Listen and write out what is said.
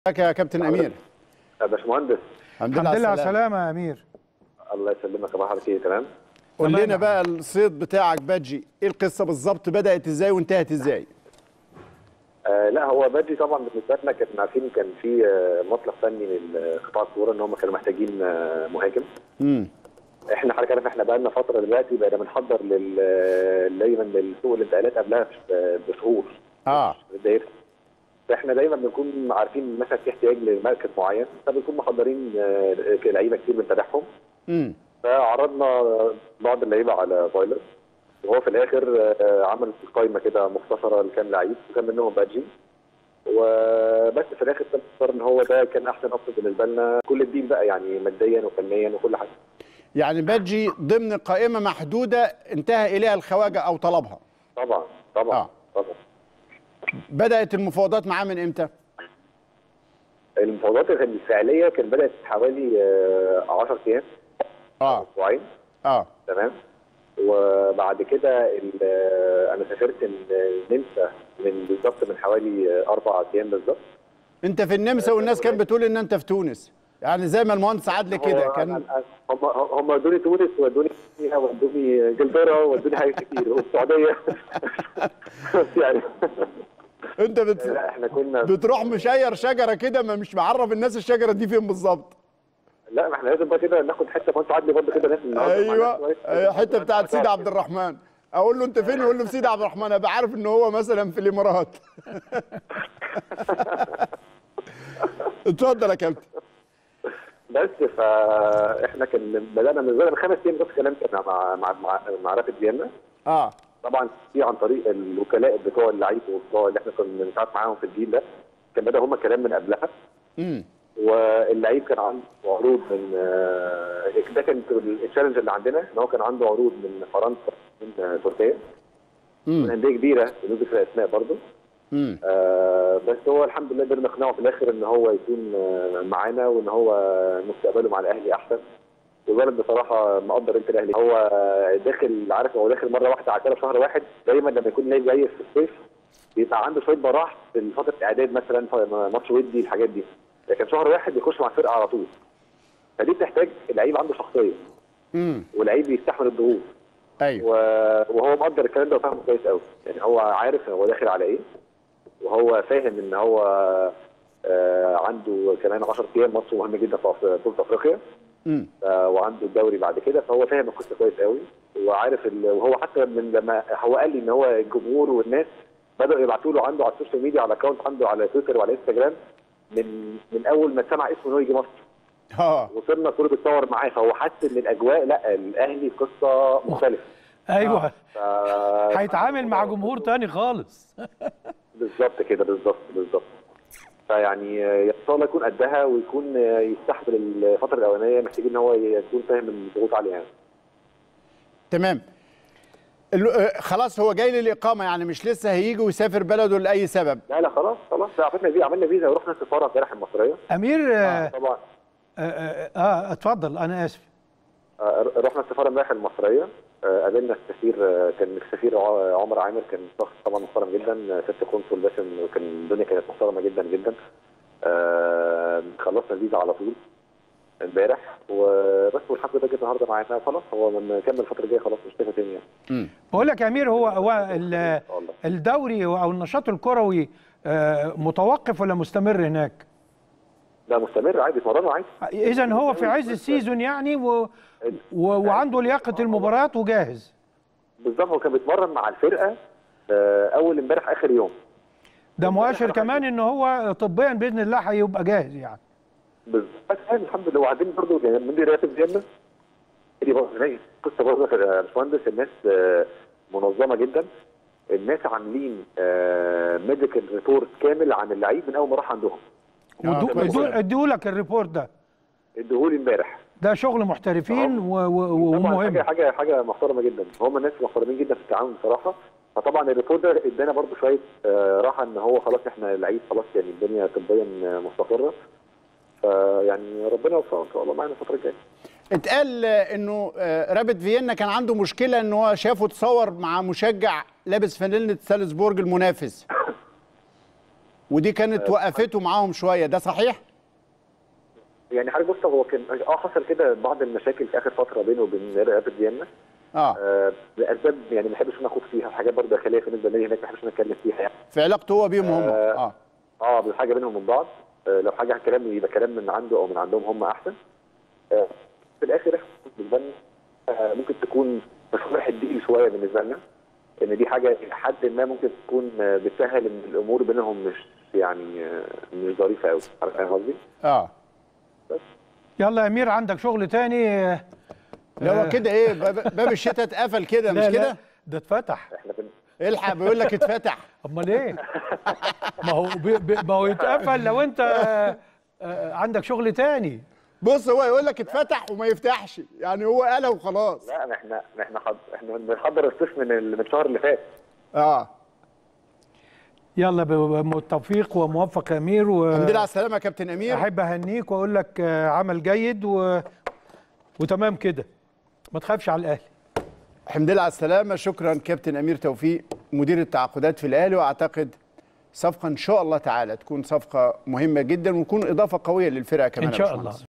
ازيك يا كابتن امير يا باشمهندس الحمد الحمد لله على السلامة. السلامه يا امير الله يسلمك يا حضرتك ايه تمام قول تمام لنا يا بقى الصيد بتاعك بادجي ايه القصه بالظبط بدات ازاي وانتهت ازاي آه لا هو بدري طبعا بالنسبه لنا كنا عارفين كان في آه مطلب فني من قطاع الكوره ان هم كانوا محتاجين آه مهاجم امم احنا حضرتك عارف احنا بقى لنا فتره دلوقتي بقينا بنحضر لل دايما للسوق الانتقالات قبلها بش- بشهور اه الدايره فاحنا دايما بنكون عارفين مثلا في احتياج لمركز معين فبنكون محضرين آه، لعيبه كتير بنتابعهم امم فعرضنا بعض اللعيبه على فايلر وهو في الاخر آه، عمل قائمه كده مختصره لكام لعيب وكان منهم بادجي وبس في الاخر تم قرار ان هو ده كان احسن اوبشن بالنسبه لنا كل الدين بقى يعني ماديا وفنيا وكل حاجه يعني بادجي ضمن قائمه محدوده انتهى اليها الخواجه او طلبها طبعا طبعا آه. طبعا بدات المفاوضات معاه من امتى المفاوضات الفعليه كان بدات حوالي آه، 10 ايام اه اسبوعين اه تمام وبعد كده ال- آه، انا سافرت النمسا من بالظبط من حوالي آه، اربع ايام بالظبط انت في النمسا والناس كانت بتقول ان انت في تونس يعني زي ما المهندس عادل كده هو كان أنا- هم هم ودوني تونس ودوني فيها ودوني انجلترا ودوني حاجات كتير والسعوديه بس يعني انت بت... لا احنا كنا بتروح مشير شجره كده ما مش معرف الناس الشجره دي فين بالظبط لا ما احنا لازم بقى كده ناخد حته فانت عدلي برضه كده لازم نقعد مع الناس ايوه كويس. أيوة، حته بتاعت سيدي عبد الرحمن اقول له انت فين يقول له في سيدي عبد الرحمن ابقى عارف ان هو مثلا في الامارات اتفضل يا كابتن بس فاحنا كان بدانا من من خمس ايام بس كلام كان مع مع مع, مع رافد فيينا اه طبعا في عن طريق الوكلاء بتوع اللعيبه وبتوع اللي احنا كنا بنتعامل معاهم في الديل ده كان بدا هم كلام من قبلها امم واللعيب كان عنده عروض من آه، ده كان التشالنج اللي عندنا ان هو كان عنده عروض من فرنسا من آه، تركيا من امم انديه كبيره بدون ذكر اسماء برضه امم آه بس هو الحمد لله قدرنا نقنعه في الاخر ان هو يكون آه، معانا وان هو مستقبله مع الاهلي احسن والولد بصراحه مقدر انت الاهلي هو آه، داخل عارف هو داخل مره واحده على شهر واحد دايما لما يكون لاعب جاي في الصيف بيبقى عنده شويه براح في فتره الاعداد مثلا في ماتش ودي الحاجات دي لكن شهر واحد بيخش مع الفرقه على طول فدي بتحتاج اللعيب عنده شخصيه امم ولعيب بيستحمل الضغوط ايوه و- وهو مقدر الكلام ده وفاهمه كويس قوي يعني هو عارف هو داخل على ايه وهو فاهم ان هو آه عنده كمان 10 ايام ماتش مهم جدا في أف- بطوله افريقيا امم آه وعنده الدوري بعد كده فهو فاهم القصه كويس قوي وعارف ال... وهو حتى من لما هو قال لي ان هو الجمهور والناس بداوا يبعتوا له عنده على السوشيال ميديا على اكونت عنده على تويتر وعلى انستجرام من من اول ما سمع اسمه ان هو يجي مصر اه وصلنا كله بيتصور معاه فهو حس ان الاجواء لا الاهلي قصه مختلفه ايوه ف... هيتعامل مع جمهور تاني خالص بالظبط كده بالظبط بالظبط فيعني آه، ان شاء الله يكون قدها ويكون آه، يستحمل الفتره الاولانيه محتاجين ان هو يكون فاهم الضغوط عليه يعني تمام ال- آه، خلاص هو جاي للاقامه يعني مش لسه هيجي ويسافر بلده لاي سبب لا لا خلاص خلاص عملنا فيزا عملنا فيزا ورحنا السفاره امبارح المصريه امير آه, طبعا آه, آه, اه اتفضل انا اسف آه، رحنا السفاره امبارح المصريه آه، قابلنا السفير آه، كان السفير ع- عمر عامر كان شخص طبعا محترم جدا آه، ست قنصل باسم كان الدنيا كانت محترمه جدا جدا آه، خلصنا الفيزا على طول امبارح وبس والحمد لله جه النهارده معانا خلاص هو لما نكمل الفتره الجايه خلاص مش تاني يعني امم بقول لك يا امير هو هو ال- ان شاء الله الدوري او النشاط الكروي آه متوقف ولا مستمر هناك؟ لا مستمر عادي اتمرنوا عادي اذا هو في عز السيزون يعني و و وعنده لياقه المباريات وجاهز بالظبط هو كان بيتمرن مع الفرقه آه، اول امبارح اخر يوم ده مؤشر كمان ان هو طبيا باذن الله هيبقى جاهز يعني بالظبط بس يعني الحمد لله وبعدين برضه يعني مدير راتب جنة دي برضه زي قصه برضه يا باشمهندس الناس آه، منظمه جدا الناس عاملين ميديكال ريبورت كامل عن اللعيب من اول ما راح عندهم ادوا لك الريبورت ده اديهولي امبارح ده شغل محترفين و- و- طبعا ومهم حاجه حاجه حاجه محترمه جدا هم الناس محترمين جدا في التعامل بصراحه فطبعا الريبورت ده ادانا برضه شويه آه، راحه ان هو خلاص احنا اللعيب خلاص يعني الدنيا طبيا آه، مستقره فيعني ربنا يوفقه ان شاء الله معانا الفتره الجايه اتقال آه، انه آه، رابط فيينا كان عنده مشكله ان هو شافه اتصور مع مشجع لابس فانيله سالزبورج المنافس ودي كانت وقفته معاهم شويه ده صحيح يعني حضرتك بص هو كان اه حصل كده بعض المشاكل في اخر فتره بينه وبين رئاسه فيينا اه آه لاسباب يعني ما بحبش انا اخوض فيها حاجات برضه داخليه بالنسبه لي هناك ما بحبش انا اتكلم فيها يعني في علاقته هو بيهم هم آه. اه اه بالحاجه بينهم من بعض آه لو حاجه كلام يبقى كلام من عنده او من عندهم هم احسن آه في الاخر إحنا بالنسبه لنا آه ممكن تكون مصالح الدين شويه بالنسبه لنا ان دي حاجه الى حد ما ممكن تكون آه، بتسهل ان الامور بينهم مش يعني آه، مش ظريفه قوي فاهم قصدي؟ اه يلا يا امير عندك شغل تاني لا هو كده ايه باب باب الشتاء اتقفل كده مش لا لا كده ده اتفتح احنا بن... الحق بيقول لك اتفتح امال ايه ما هو بي بي ما هو يتقفل لو انت آه، آه، عندك شغل تاني بص هو يقول لك اتفتح وما يفتحش يعني هو قالها وخلاص لا ما احنا ما احنا حض... احنا بنحضر الصيف من ال... من الشهر اللي فات اه يلا بالتوفيق وموفق يا امير الحمد لله على واحب السلامه يا كابتن امير اهنيك واقول لك آه، عمل جيد و... وتمام كده ما تخافش على الاهلي الحمد لله على السلامه شكرا كابتن امير توفيق مدير التعاقدات في الاهلي واعتقد صفقه ان شاء الله تعالى تكون صفقه مهمه جدا وتكون اضافه قويه للفرقه كمان ان يا شاء باشمهندس. الله